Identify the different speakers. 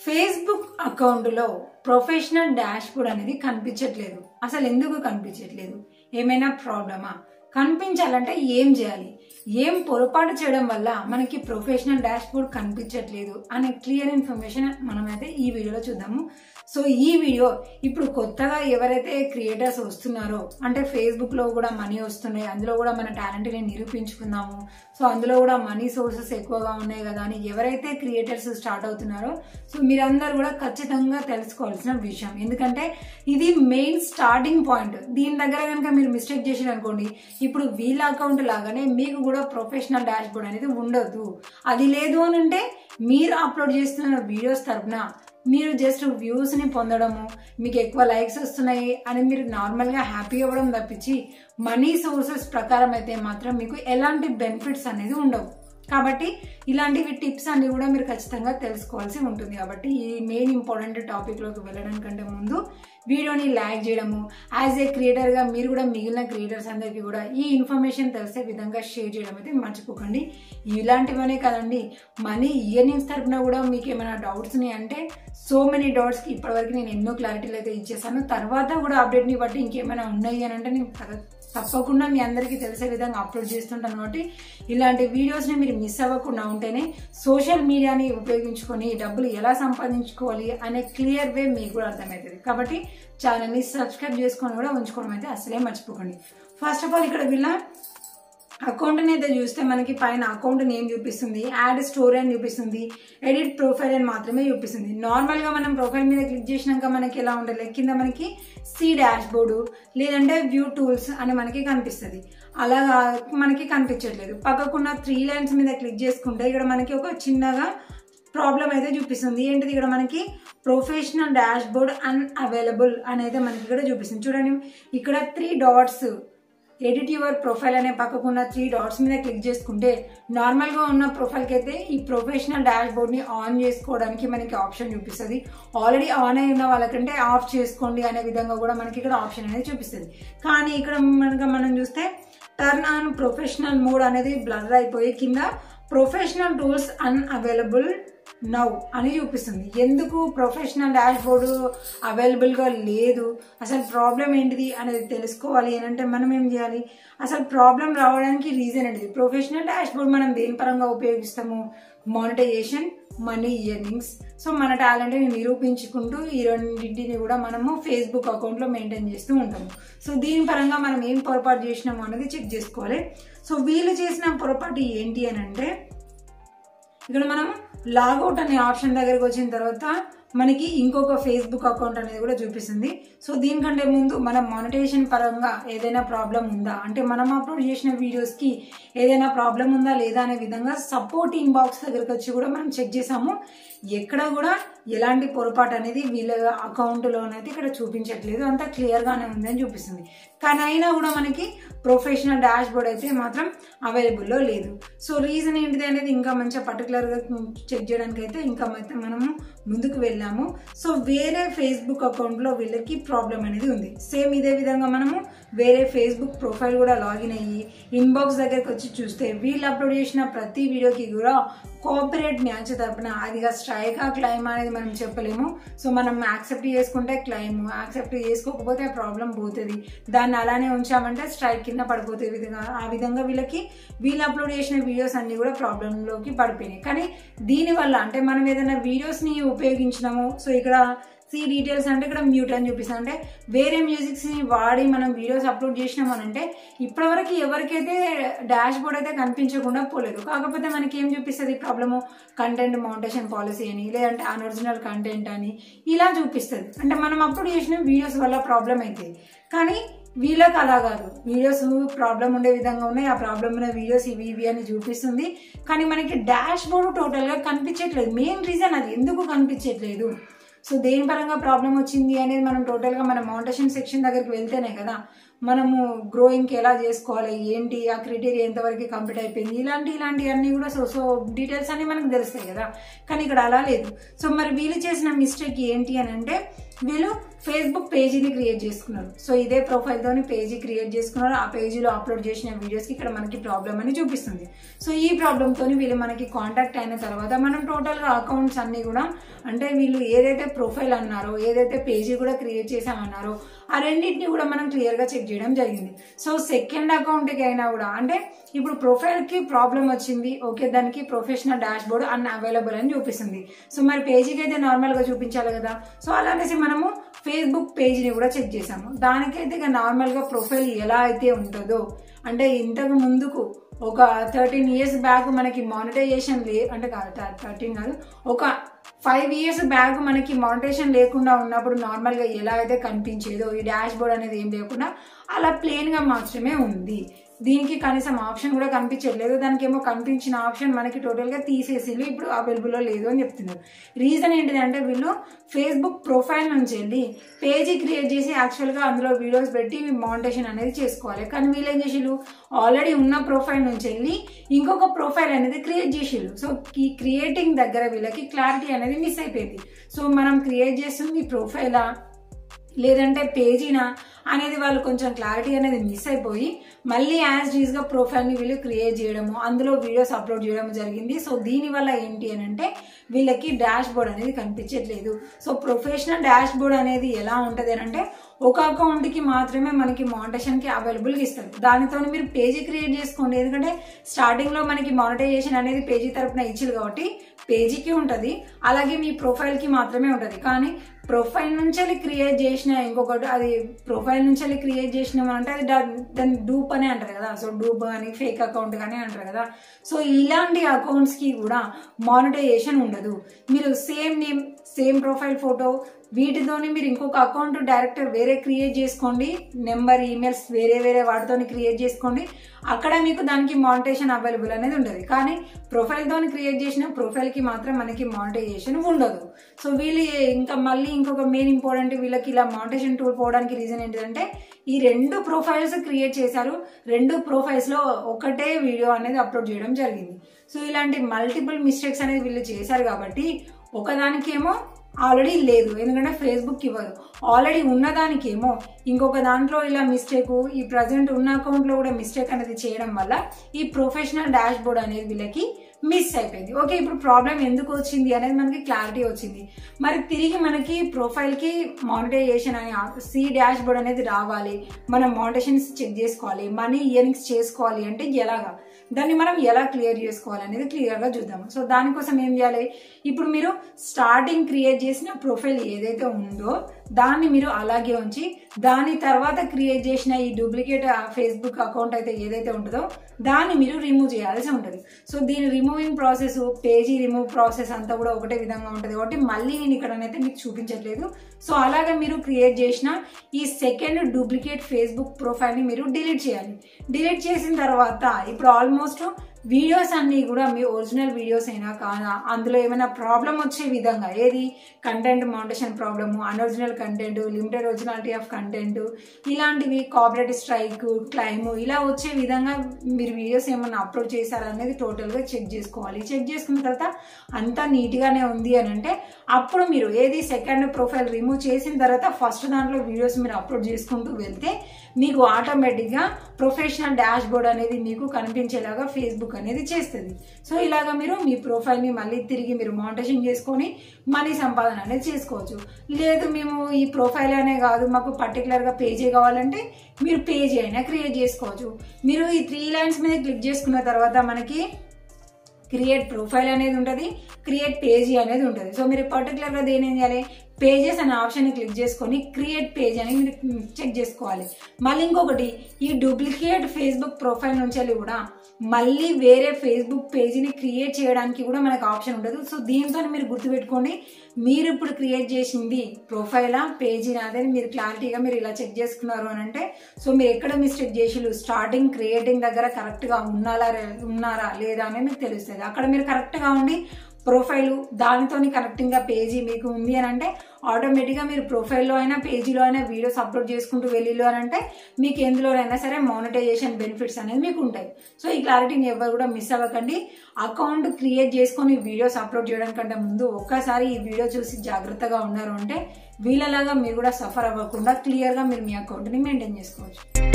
Speaker 1: Facebook అకౌంట్లో professional dash board అనేది కనిపించట్లేదు అసలు ఎందుకు కనిపించట్లేదు ఏమైనా ప్రాబ్లమా కనిపించాలంటే ఏం చేయాలి ఏం పొరపాటు చేయడం వల్ల మనకి ప్రొఫెషనల్ డాష్ బోర్డ్ కనిపించట్లేదు అనే క్లియర్ ఇన్ఫర్మేషన్ మనమైతే ఈ వీడియోలో చూద్దాము సో ఈ వీడియో ఇప్పుడు కొత్తగా ఎవరైతే క్రియేటర్స్ వస్తున్నారో అంటే ఫేస్బుక్ లో కూడా మనీ వస్తున్నాయి అందులో కూడా మన టాలెంట్ ని నిరూపించుకుందాము సో అందులో కూడా మనీ సోర్సెస్ ఎక్కువగా ఉన్నాయి కదా అని ఎవరైతే క్రియేటర్స్ స్టార్ట్ అవుతున్నారో సో మీరందరూ కూడా ఖచ్చితంగా తెలుసుకోవాల్సిన విషయం ఎందుకంటే ఇది మెయిన్ స్టార్టింగ్ పాయింట్ దీని దగ్గర కనుక మీరు మిస్టేక్ చేసారు అనుకోండి ఇప్పుడు వీళ్ళ అకౌంట్ లాగానే మీకు కూడా ప్రొఫెషనల్ డాష్ బోర్డ్ అనేది ఉండదు అది లేదు అని అంటే మీరు అప్లోడ్ చేస్తున్న వీడియోస్ తరపున మీరు జస్ట్ వ్యూస్ని పొందడము మీకు ఎక్కువ లైక్స్ వస్తున్నాయి అని మీరు నార్మల్గా హ్యాపీ అవ్వడం తప్పించి మనీ సోర్సెస్ ప్రకారం అయితే మాత్రం మీకు ఎలాంటి బెనిఫిట్స్ అనేది ఉండవు కాబట్టి ఇలాంటివి టిప్స్ అన్ని కూడా మీరు ఖచ్చితంగా తెలుసుకోవాల్సి ఉంటుంది కాబట్టి ఈ మెయిన్ ఇంపార్టెంట్ టాపిక్లోకి వెళ్ళడం కంటే ముందు వీడియోని లైక్ చేయడము యాజ్ ఏ క్రియేటర్గా మీరు కూడా మిగిలిన క్రియేటర్స్ అందరికీ కూడా ఈ ఇన్ఫర్మేషన్ తెలిసే విధంగా షేర్ చేయడం అయితే మర్చిపోకండి ఇలాంటివనే కదండి మనీ ఇయర్నింగ్స్ తరపున కూడా మీకు ఏమైనా డౌట్స్ అంటే సో మెనీ డౌట్స్కి ఇప్పటివరకు నేను ఎన్నో క్లారిటీలు అయితే ఇచ్చేసాను తర్వాత కూడా అప్డేట్ని బట్టి ఇంకేమైనా ఉన్నాయి అని అంటే నేను తప్పకుండా మీ అందరికీ తెలిసే విధంగా అప్లోడ్ చేస్తుంటాను కాబట్టి ఇలాంటి వీడియోస్ని మీరు మిస్ అవ్వకుండా ఉంటేనే సోషల్ మీడియాని ఉపయోగించుకొని డబ్బులు ఎలా సంపాదించుకోవాలి అనే క్లియర్ వే మీకు కూడా అర్థమవుతుంది కాబట్టి ఛానల్ని సబ్స్క్రైబ్ చేసుకొని కూడా ఉంచుకోవడం అయితే అసలే మర్చిపోకండి ఫస్ట్ ఆఫ్ ఆల్ ఇక్కడ వీళ్ళ అకౌంట్ని అయితే చూస్తే మనకి పైన అకౌంట్ నేమ్ చూపిస్తుంది యాడ్ స్టోరీ అని చూపిస్తుంది ఎడిట్ ప్రొఫైల్ అని మాత్రమే చూపిస్తుంది నార్మల్గా మనం ప్రొఫైల్ మీద క్లిక్ చేసినాక మనకి ఎలా ఉంటుంది కింద మనకి సి డాష్ బోర్డు లేదంటే వ్యూ టూల్స్ అని మనకి కనిపిస్తుంది అలాగా మనకి కనిపించట్లేదు పక్కకున్న త్రీ లైన్స్ మీద క్లిక్ చేసుకుంటే ఇక్కడ మనకి ఒక చిన్నగా ప్రాబ్లం అయితే చూపిస్తుంది ఏంటిది ఇక్కడ మనకి ప్రొఫెషనల్ డాష్ బోర్డ్ అన్అవైలబుల్ అని అయితే మనకి ఇక్కడ చూపిస్తుంది చూడండి ఇక్కడ three dots edit your profile అనే పక్కకున్న త్రీ డాట్స్ మీద క్లిక్ చేసుకుంటే నార్మల్గా ఉన్న ప్రొఫైల్కి అయితే ఈ ప్రొఫెషనల్ డాష్ బోర్డ్ని ఆన్ చేసుకోవడానికి మనకి ఆప్షన్ చూపిస్తుంది ఆల్రెడీ ఆన్ అయి ఉన్న వాళ్ళకంటే ఆఫ్ చేసుకోండి అనే విధంగా కూడా మనకి ఇక్కడ ఆప్షన్ అనేది చూపిస్తుంది కానీ ఇక్కడ మనక మనం చూస్తే టర్న్ ఆన్ ప్రొఫెషనల్ మోడ్ అనేది బ్లర్ అయిపోయి కింద ప్రొఫెషనల్ టూల్స్ అన్అవైలబుల్ నౌ అని చూపిస్తుంది ఎందుకు ప్రొఫెషనల్ డాష్ బోర్డు అవైలబుల్గా లేదు అసలు ప్రాబ్లం ఏంటిది అనేది తెలుసుకోవాలి అని అంటే మనం ఏం చేయాలి అసలు ప్రాబ్లం రావడానికి రీజన్ ఏంటిది ప్రొఫెషనల్ డాష్ బోర్డ్ మనం దేని పరంగా ఉపయోగిస్తాము మానిటైజేషన్ మనీ ఇయర్నింగ్స్ సో మన టాలెంట్ని నిరూపించుకుంటూ ఈ రెండింటిని కూడా మనము ఫేస్బుక్ అకౌంట్లో మెయింటైన్ చేస్తూ ఉంటాము సో దీని పరంగా మనం ఏం పొరపాటు చేసినాము అనేది చెక్ చేసుకోవాలి సో వీళ్ళు చేసిన పొరపాటు ఏంటి అని అంటే ఇక్కడ మనం లాగౌట్ అనే ఆప్షన్ దగ్గరకు వచ్చిన తర్వాత మనకి ఇంకొక ఫేస్బుక్ అకౌంట్ అనేది కూడా చూపిస్తుంది సో దీనికంటే ముందు మనం మానిటైజేషన్ పరంగా ఏదైనా ప్రాబ్లం ఉందా అంటే మనం అప్లోడ్ చేసిన వీడియోస్కి ఏదైనా ప్రాబ్లం ఉందా లేదా అనే విధంగా సపోర్ట్ ఇన్బాక్స్ దగ్గరకు వచ్చి కూడా మనం చెక్ చేసాము ఎక్కడ కూడా ఎలాంటి పొరపాటు అనేది వీళ్ళ అకౌంట్లోనైతే ఇక్కడ చూపించట్లేదు అంతా క్లియర్గానే ఉందని చూపిస్తుంది కానీ అయినా కూడా మనకి ప్రొఫెషనల్ డాష్ బోర్డ్ అయితే మాత్రం అవైలబుల్లో లేదు సో రీజన్ ఏంటిది అనేది ఇంకా మంచిగా పర్టికులర్గా చెక్ చేయడానికి అయితే ఇంకా అయితే మనము ముందుకు వెళ్ళాము సో వేరే ఫేస్బుక్ అకౌంట్లో వీళ్ళకి ప్రాబ్లం అనేది ఉంది సేమ్ ఇదే విధంగా మనము వేరే ఫేస్బుక్ ప్రొఫైల్ కూడా లాగిన్ అయ్యి ఇన్బాక్స్ దగ్గరికి వచ్చి చూస్తే వీళ్ళు అప్లోడ్ చేసిన ప్రతి వీడియోకి కూడా కోఆపరేట్ మ్యాచ్ తరపున అదిగా స్ట్రైకా క్లైమ్ అనేది మనం చెప్పలేము సో మనం యాక్సెప్ట్ చేసుకుంటే క్లైమ్ యాక్సెప్ట్ చేసుకోకపోతే ప్రాబ్లం పోతుంది దాన్ని అలానే ఉంచామంటే స్ట్రైక్ కింద పడిపోతే విధంగా ఆ విధంగా వీళ్ళకి వీళ్ళు అప్లోడ్ చేసిన వీడియోస్ అన్ని కూడా ప్రాబ్లంలోకి పడిపోయినాయి కానీ దీనివల్ల అంటే మనం ఏదైనా వీడియోస్ని ఉపయోగించినాము సో ఇక్కడ సి డీటెయిల్స్ అంటే ఇక్కడ మ్యూట్ అని చూపిస్తుంది అంటే వేరే మ్యూజిక్స్ని వాడి మనం వీడియోస్ అప్లోడ్ చేసినామనంటే ఇప్పటివరకు ఎవరికైతే డాష్ బోర్డ్ అయితే కనిపించకుండా పోలేదు కాకపోతే మనకి ఏం చూపిస్తుంది ప్రాబ్లము కంటెంట్ మౌంటేషన్ పాలసీ అని లేదంటే అన్ఒరిజినల్ కంటెంట్ అని ఇలా చూపిస్తుంది అంటే మనం అప్లోడ్ చేసిన వీడియోస్ వల్ల ప్రాబ్లం అవుతుంది కానీ వీళ్ళకి అలా కాదు వీడియోస్ ప్రాబ్లం ఉండే విధంగా ఉన్నాయి ఆ ప్రాబ్లం ఉన్న వీడియోస్ ఇవి ఇవి అని చూపిస్తుంది కానీ మనకి డాష్ బోర్డు టోటల్గా కనిపించట్లేదు మెయిన్ రీజన్ అది ఎందుకు కనిపించట్లేదు సో దేని పరంగా ప్రాబ్లం వచ్చింది అనేది మనం టోటల్గా మన మౌంటేషన్ సెక్షన్ దగ్గరికి వెళ్తేనే కదా మనము గ్రోయింగ్కి ఎలా చేసుకోవాలి ఏంటి ఆ క్రైటీరియా ఎంతవరకు కంప్లీట్ అయిపోయింది ఇలాంటి ఇలాంటివన్నీ కూడా సో సో డీటెయిల్స్ అన్ని మనకు తెలుస్తాయి కదా కానీ ఇక్కడ అలా లేదు సో మరి వీళ్ళు చేసిన మిస్టేక్ ఏంటి అని అంటే వీళ్ళు ఫేస్బుక్ పేజీని క్రియేట్ చేసుకున్నారు సో ఇదే ప్రొఫైల్ తోని పేజీ క్రియేట్ చేసుకున్నారు ఆ పేజీలో అప్లోడ్ చేసిన వీడియోస్ కి ఇక్కడ మనకి ప్రాబ్లం అని చూపిస్తుంది సో ఈ ప్రాబ్లమ్ తోని వీళ్ళు మనకి కాంటాక్ట్ అయిన తర్వాత మనం టోటల్ గా అకౌంట్స్ అన్ని కూడా అంటే వీళ్ళు ఏదైతే ప్రొఫైల్ అన్నారో ఏదైతే పేజీ కూడా క్రియేట్ చేసామన్నారో ఆ రెండింటిని కూడా మనం క్లియర్ గా చెక్ చేయడం జరిగింది సో సెకండ్ అకౌంట్ కి అయినా కూడా అంటే ఇప్పుడు ప్రొఫైల్ కి ప్రాబ్లం వచ్చింది ఓకే దానికి professional dashboard unavailable అని చూపిస్తుంది సో మరి పేజీకి అయితే నార్మల్ గా చూపించాలి కదా సో అలానేసి మనము ఫేస్బుక్ పేజీని కూడా చెక్ చేసాము దానికైతే ఇక నార్మల్ గా ప్రొఫైల్ ఎలా అయితే ఉంటుందో అంటే ఇంతకు ముందుకు ఒక థర్టీన్ ఇయర్స్ బ్యాక్ మనకి మానిటైజేషన్ లే అంటే థర్టీన్ కాదు ఒక ఫైవ్ ఇయర్స్ బ్యాక్ మనకి మానిటేషన్ లేకుండా ఉన్నప్పుడు నార్మల్గా ఎలా అయితే కనిపించేదో ఈ డాష్ బోర్డ్ అనేది ఏం లేకుండా అలా ప్లెయిన్గా మాత్రమే ఉంది దీనికి కనీసం ఆప్షన్ కూడా కనిపించట్లేదు దానికి ఏమో కనిపించిన ఆప్షన్ మనకి టోటల్గా తీసేసి ఇప్పుడు అవైలబుల్లో లేదు అని చెప్తున్నారు రీజన్ ఏంటిదంటే వీళ్ళు ఫేస్బుక్ ప్రొఫైల్ నుంచి వెళ్ళి పేజీ క్రియేట్ చేసి యాక్చువల్గా అందులో వీడియోస్ పెట్టి మానిటేషన్ అనేది చేసుకోవాలి కానీ వీళ్ళు ఏం చేసిళ్ళు ఆల్రెడీ ఉన్న ప్రొఫైల్ నుంచి వెళ్ళి ఇంకొక ప్రొఫైల్ అనేది క్రియేట్ చేసిళ్ళు సో ఈ క్రియేటింగ్ దగ్గర వీళ్ళకి క్లారిటీ అనేది మిస్ అయిపోయింది సో మనం క్రియేట్ చేస్తుంది ప్రొఫైలా లేదంటే పేజీనా అనేది వాళ్ళు కొంచెం క్లారిటీ అనేది మిస్ అయిపోయి మళ్ళీ యాజ్ డీజ్ గా ప్రొఫైల్ ని వీళ్ళు క్రియేట్ చేయడము అందులో వీడియోస్ అప్లోడ్ చేయడం జరిగింది సో దీని వల్ల ఏంటి అని అంటే వీళ్ళకి డాష్ బోర్డ్ అనేది కనిపించట్లేదు సో ప్రొఫెషనల్ డాష్ బోర్డ్ అనేది ఎలా ఉంటది అని అంటే ఒక అకౌంట్ కి మాత్రమే మనకి మానిటేషన్ కి అవైలబుల్ గా ఇస్తారు దానితో మీరు పేజీ క్రియేట్ చేసుకోండి ఎందుకంటే స్టార్టింగ్ లో మనకి మానిటైజేషన్ అనేది పేజీ తరపున ఇచ్చింది కాబట్టి పేజీకి ఉంటది అలాగే మీ ప్రొఫైల్ కి మాత్రమే ఉంటది కానీ ప్రొఫైల్ నుంచి క్రియేట్ చేసిన ఇంకొకటి అది ప్రొఫైల్ నుంచి క్రియేట్ చేసినాం అంటే అది దా- దాన్ని డూప్ అని అంటారు కదా సో డూప్ అని ఫేక్ అకౌంట్ కానీ అంటారు కదా సో ఇలాంటి అకౌంట్స్ కి కూడా మానిటైజేషన్ ఉండదు మీరు same name same profile photo వీటితోని మీరు ఇంకొక అకౌంట్ డైరెక్ట్ వేరే క్రియేట్ చేసుకోండి నెంబర్ ఈమెయిల్స్ వేరే వేరే వాటితోని క్రియేట్ చేసుకోండి అక్కడ మీకు దానికి మానిటేషన్ అవైలబుల్ అనేది ఉంటుంది కానీ ప్రొఫైల్ తోని క్రియేట్ చేసిన ప్రొఫైల్ కి మాత్రం మనకి మానిటైజేషన్ ఉండదు సో వీళ్ళు ఇంకా మళ్ళీ ఇంకొక మెయిన్ ఇంపార్టెంట్ వీళ్ళకి ఇలా మానిటేషన్ టూల్ పోవడానికి రీజన్ ఏంటంటే ఈ రెండు ప్రొఫైల్స్ క్రియేట్ చేశారు రెండు ప్రొఫైల్స్ లో ఒకటే వీడియో అనేది అప్లోడ్ చేయడం జరిగింది సో ఇలాంటి మల్టిపుల్ మిస్టేక్స్ అనేది వీళ్ళు చేశారు కాబట్టి ఒకదానికేమో ఆల్రెడీ లేదు ఎందుకంటే ఫేస్బుక్ ఇవ్వదు ఆల్రెడీ ఉన్నదానికేమో ఇంకొక దాంట్లో ఇలా మిస్టేక్ ఈ ప్రజెంట్ ఉన్న అకౌంట్ లో కూడా మిస్టేక్ అనేది చేయడం వల్ల ఈ ప్రొఫెషనల్ డాష్ బోర్డ్ అనేది వీళ్ళకి మిస్ అయిపోయింది ఓకే ఇప్పుడు ప్రాబ్లం ఎందుకు వచ్చింది అనేది మనకి క్లారిటీ వచ్చింది మరి తిరిగి మనకి ప్రొఫైల్ కి మానిటైజేషన్ అని సి డాష్ బోర్డ్ అనేది రావాలి మనం మానిటేషన్స్ చెక్ చేసుకోవాలి మనీ ఇయర్నింగ్స్ చేసుకోవాలి అంటే ఎలాగా దాన్ని మనం ఎలా క్లియర్ చేసుకోవాలి అనేది క్లియర్ గా చూద్దాం సో దానికోసం ఏం చేయాలి ఇప్పుడు మీరు స్టార్టింగ్ క్రియేట్ చేసిన ప్రొఫైల్ ఏదైతే ఉందో దాన్ని మీరు అలాగే ఉంచి దాని తర్వాత క్రియేట్ చేసిన ఈ డూప్లికేట్ ఫేస్బుక్ అకౌంట్ అయితే ఏదైతే ఉంటుందో దాన్ని మీరు రిమూవ్ చేయాల్సి ఉంటుంది సో దీని removing process page remove process అంతా కూడా ఒకటే విధంగా ఉంటుంది కాబట్టి మళ్ళీ నేను ఇక్కడనైతే మీకు చూపించట్లేదు సో అలాగే మీరు క్రియేట్ చేసిన ఈ సెకండ్ డూప్లికేట్ ఫేస్బుక్ ప్రొఫైల్ని మీరు డిలీట్ చేయాలి డిలీట్ చేసిన తర్వాత ఇప్పుడు ఆల్మోస్ట్ వీడియోస్ అన్నీ కూడా మీ ఒరిజినల్ వీడియోస్ అయినా కాదా అందులో ఏమైనా ప్రాబ్లం వచ్చే విధంగా ఏది content monetisation problem unoriginal content limited originality of content ఇలాంటివి కాపరేట్ స్ట్రైక్ క్లైమ్ ఇలా వచ్చే విధంగా మీరు వీడియోస్ ఏమైనా అప్లోడ్ చేశారా అనేది టోటల్గా చెక్ చేసుకోవాలి చెక్ చేసుకున్న తర్వాత అంతా నీట్గానే ఉంది అని అంటే అప్పుడు మీరు ఏది సెకండ్ ప్రొఫైల్ రిమూవ్ చేసిన తర్వాత ఫస్ట్ దాంట్లో వీడియోస్ మీరు అప్లోడ్ చేసుకుంటూ వెళ్తే మీకు ఆటోమేటిక్గా ప్రొఫెషనల్ డాష్ బోర్డ్ అనేది మీకు కనిపించేలాగా ఫేస్బుక్ అనేది చేస్తుంది సో ఇలాగా మీరు మీ ప్రొఫైల్ని మళ్ళీ తిరిగి మీరు మానిటేషన్ చేసుకొని మనీ సంపాదన అనేది చేసుకోవచ్చు లేదు మేము ఈ ప్రొఫైల్ అనే కాదు మాకు పర్టికులర్గా పేజీ కావాలంటే మీరు పేజీ అయినా క్రియేట్ చేసుకోవచ్చు మీరు ఈ త్రీ లైన్స్ మీద క్లిక్ చేసుకున్న తర్వాత మనకి క్రియేట్ ప్రొఫైల్ అనేది ఉంటుంది క్రియేట్ పేజీ అనేది ఉంటుంది సో మీరు పర్టికులర్గా దేని ఏం చేయాలి పేజెస్ అనే ఆప్షన్ క్లిక్ చేసుకొని క్రియేట్ పేజ్ అని మీరు చెక్ చేసుకోవాలి మళ్ళీ ఇంకొకటి ఈ డూప్లికేట్ ఫేస్బుక్ ప్రొఫైల్ నుంచి వెళ్ళి కూడా మళ్ళీ వేరే ఫేస్బుక్ పేజీని క్రియేట్ చేయడానికి కూడా మనకు ఆప్షన్ ఉండదు సో దీంతో మీరు గుర్తుపెట్టుకోండి మీరు ఇప్పుడు క్రియేట్ చేసింది ప్రొఫైలా పేజీనా అదే మీరు క్లారిటీగా మీరు ఇలా చెక్ చేసుకున్నారు అని అంటే సో మీరు ఎక్కడ మిస్టేక్ చేసిరు స్టార్టింగ్ క్రియేటింగ్ దగ్గర కరెక్ట్గా ఉన్నారా ఉన్నారా లేదా అనేది మీకు తెలుస్తుంది అక్కడ మీరు కరెక్ట్గా ఉండి ప్రొఫైల్ దానితోని కనెక్టింగ్ గా పేజీ మీకు ఉంది అని అంటే ఆటోమేటిక్గా మీరు ప్రొఫైల్లో అయినా పేజీలో అయినా వీడియోస్ అప్లోడ్ చేసుకుంటూ వెళ్ళిలో అని అంటే మీకు ఎందులోనైనా సరే మానిటైజేషన్ బెనిఫిట్స్ అనేది మీకు ఉంటాయి సో ఈ క్లారిటీని ఎవరు కూడా మిస్ అవ్వకండి అకౌంట్ క్రియేట్ చేసుకొని వీడియోస్ అప్లోడ్ చేయడం కంటే ముందు ఒక్కసారి ఈ వీడియో చూసి జాగ్రత్తగా ఉన్నారు అంటే వీళ్ళలాగా మీరు కూడా సఫర్ అవ్వకుండా క్లియర్గా మీరు మీ అకౌంట్ని మెయింటైన్ చేసుకోవచ్చు